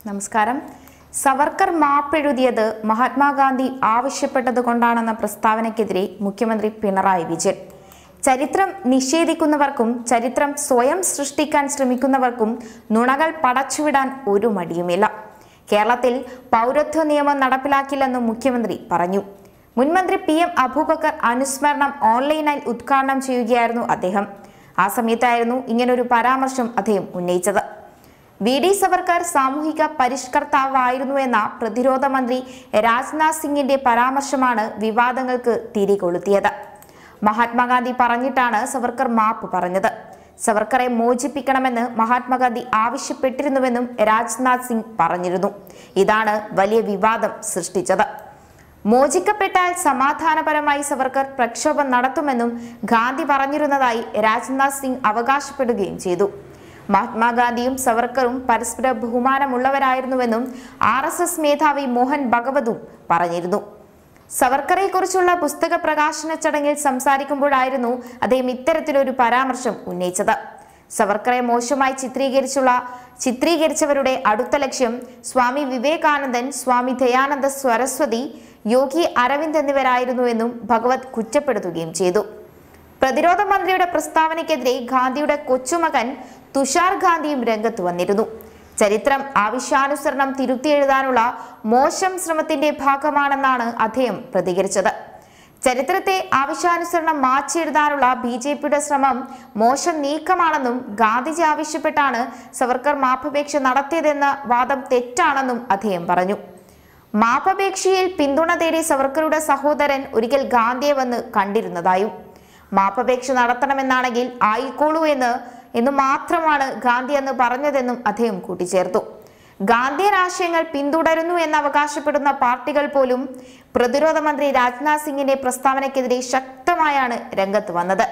നമസ്കാരം സവർക്കർ മാപ്പെഴുതിയത് മഹാത്മാഗാന്ധി ആവശ്യപ്പെട്ടതുകൊണ്ടാണെന്ന പ്രസ്താവനയ്ക്കെതിരെ മുഖ്യമന്ത്രി പിണറായി വിജയൻ ചരിത്രം നിഷേധിക്കുന്നവർക്കും ചരിത്രം സ്വയം സൃഷ്ടിക്കാൻ ശ്രമിക്കുന്നവർക്കും നുണകൾ പടച്ചുവിടാൻ ഒരു മടിയുമില്ല കേരളത്തിൽ പൗരത്വ നിയമം നടപ്പിലാക്കില്ലെന്നും മുഖ്യമന്ത്രി പറഞ്ഞു മുൻമന്ത്രി പി എം അബൂബക്കർ അനുസ്മരണം ഓൺലൈനായി ഉദ്ഘാടനം ചെയ്യുകയായിരുന്നു അദ്ദേഹം ആ സമയത്തായിരുന്നു ഇങ്ങനൊരു പരാമർശം അദ്ദേഹം ഉന്നയിച്ചത് വി ഡി സവർക്കർ സാമൂഹിക പരിഷ്കർത്താവായിരുന്നു എന്ന പ്രതിരോധ മന്ത്രി രാജ്നാഥ് സിംഗിന്റെ പരാമർശമാണ് വിവാദങ്ങൾക്ക് തിരികൊളുത്തിയത് മഹാത്മാഗാന്ധി പറഞ്ഞിട്ടാണ് സവർക്കർ മാപ്പ് പറഞ്ഞത് സവർക്കറെ മോചിപ്പിക്കണമെന്ന് മഹാത്മാഗാന്ധി ആവശ്യപ്പെട്ടിരുന്നുവെന്നും രാജ്നാഥ് സിംഗ് പറഞ്ഞിരുന്നു ഇതാണ് വലിയ വിവാദം സൃഷ്ടിച്ചത് മോചിക്കപ്പെട്ടാൽ സമാധാനപരമായി സവർക്കർ പ്രക്ഷോഭം നടത്തുമെന്നും ഗാന്ധി പറഞ്ഞിരുന്നതായി രാജ്നാഥ് സിംഗ് അവകാശപ്പെടുകയും ചെയ്തു മഹാത്മാഗാന്ധിയും സവർക്കറും പരസ്പര ബഹുമാനമുള്ളവരായിരുന്നുവെന്നും ആർ എസ് എസ് മേധാവി മോഹൻ ഭഗവതും പറഞ്ഞിരുന്നു സവർക്കറെ കുറിച്ചുള്ള പുസ്തക പ്രകാശന ചടങ്ങിൽ സംസാരിക്കുമ്പോഴായിരുന്നു അദ്ദേഹം ഇത്തരത്തിലൊരു പരാമർശം ഉന്നയിച്ചത് സവർക്കറെ മോശമായി ചിത്രീകരിച്ചുള്ള ചിത്രീകരിച്ചവരുടെ അടുത്ത ലക്ഷ്യം സ്വാമി വിവേകാനന്ദൻ സ്വാമി ദയാനന്ദ സരസ്വതി യോഗി അരവിന്ദ് എന്നിവരായിരുന്നുവെന്നും ഭഗവത് കുറ്റപ്പെടുത്തുകയും ചെയ്തു പ്രതിരോധ മന്ത്രിയുടെ പ്രസ്താവനയ്ക്കെതിരെ ഗാന്ധിയുടെ കൊച്ചുമകൻ തുഷാർ ഗാന്ധിയും രംഗത്ത് വന്നിരുന്നു ചരിത്രം ആവശ്യാനുസരണം തിരുത്തിയെഴുതാനുള്ള മോശം ശ്രമത്തിന്റെ ഭാഗമാണെന്നാണ് അദ്ദേഹം പ്രതികരിച്ചത് ചരിത്രത്തെ ആവശ്യാനുസരണം മാറ്റിയെഴുതാനുള്ള ബി ജെ പിയുടെ ശ്രമം മോശം നീക്കമാണെന്നും ഗാന്ധിജി ആവശ്യപ്പെട്ടാണ് സവർക്കർ മാപ്പപേക്ഷ നടത്തിയതെന്ന വാദം തെറ്റാണെന്നും അദ്ദേഹം പറഞ്ഞു മാപ്പപേക്ഷയിൽ പിന്തുണ തേടി സവർക്കറുടെ സഹോദരൻ ഒരിക്കൽ ഗാന്ധിയെ വന്ന് കണ്ടിരുന്നതായും മാപ്പപേക്ഷ നടത്തണമെന്നാണെങ്കിൽ ആയിക്കോളൂ എന്ന് എന്ന് മാത്രമാണ് ഗാന്ധി എന്ന് പറഞ്ഞതെന്നും അദ്ദേഹം കൂട്ടിച്ചേർത്തു ഗാന്ധിയൻ ആശയങ്ങൾ പിന്തുടരുന്നു എന്ന് അവകാശപ്പെടുന്ന പാർട്ടികൾ പോലും പ്രതിരോധ മന്ത്രി രാജ്നാഥ് സിംഗിന്റെ പ്രസ്താവനയ്ക്കെതിരെ ശക്തമായാണ് രംഗത്ത് വന്നത്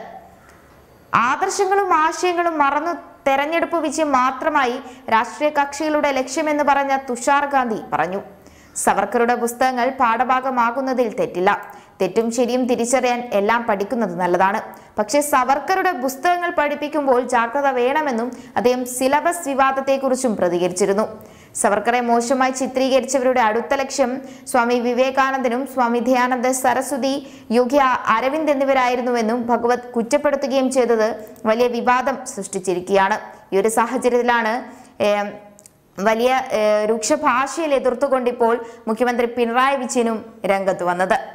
ആദർശങ്ങളും ആശയങ്ങളും മറന്നു തെരഞ്ഞെടുപ്പ് വിജയം മാത്രമായി രാഷ്ട്രീയ കക്ഷികളുടെ ലക്ഷ്യമെന്ന് പറഞ്ഞ തുഷാർ ഗാന്ധി പറഞ്ഞു സവർക്കറുടെ പുസ്തകങ്ങൾ പാഠഭാഗമാകുന്നതിൽ തെറ്റില്ല തെറ്റും ശരിയും തിരിച്ചറിയാൻ എല്ലാം പഠിക്കുന്നത് നല്ലതാണ് പക്ഷേ സവർക്കറുടെ പുസ്തകങ്ങൾ പഠിപ്പിക്കുമ്പോൾ ജാഗ്രത വേണമെന്നും അദ്ദേഹം സിലബസ് വിവാദത്തെക്കുറിച്ചും പ്രതികരിച്ചിരുന്നു സവർക്കറെ മോശമായി ചിത്രീകരിച്ചവരുടെ അടുത്ത ലക്ഷ്യം സ്വാമി വിവേകാനന്ദനും സ്വാമി ദയാനന്ദ സരസ്വതി യോഗി അരവിന്ദ് എന്നിവരായിരുന്നുവെന്നും ഭഗവത് കുറ്റപ്പെടുത്തുകയും ചെയ്തത് വലിയ വിവാദം സൃഷ്ടിച്ചിരിക്കുകയാണ് ഈ ഒരു സാഹചര്യത്തിലാണ് ഏം, വലിയ ഏഹ്, രൂക്ഷ ഭാഷയിൽ എതിർത്തുകൊണ്ടിപ്പോൾ മുഖ്യമന്ത്രി പിണറായി വിജയനും രംഗത്ത് വന്നത്